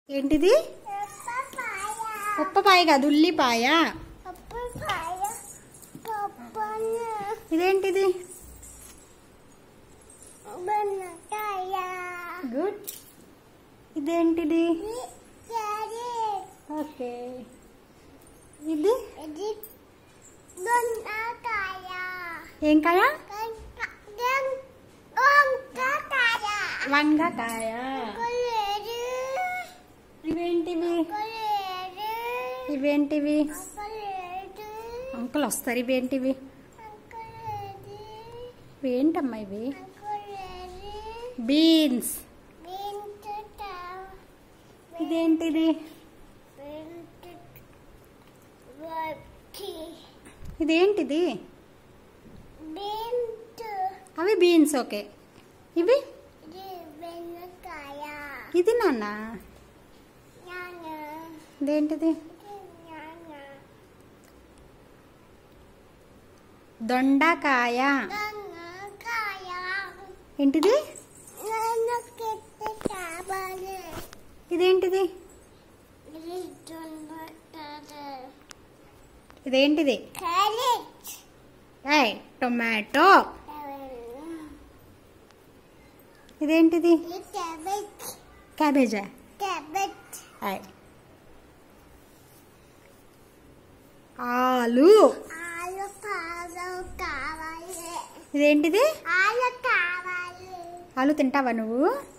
ఏంటిది ఉప్పపాయ కాదు ఉల్లిపాయ ఇదేంటిది గుడ్ ఇదేంటిది ఓకే ఇది ఏం కాయ వంగకాయ ఇవేంటివి ఇవేంటివి అంకుల్ వస్తారు ఇవేంటివి ఇవేంటమ్మా ఇవి బీన్స్ ఇదేంటిది ఇదేంటిది అవి బీన్స్ ఓకే ఇవి ఇది నాన్న ఇదేంటిది దొండకాయ ఏంటిది ఇదేంటిది ఇదేంటిది ఏయ్ టొమాటో ఇదేంటిది క్యాబేజా ఏయ్ ఆలు ఆలు పాలు కావాలి ఇదేంటిది ఆలు కావాలి ఆలు తింటావా నువ్వు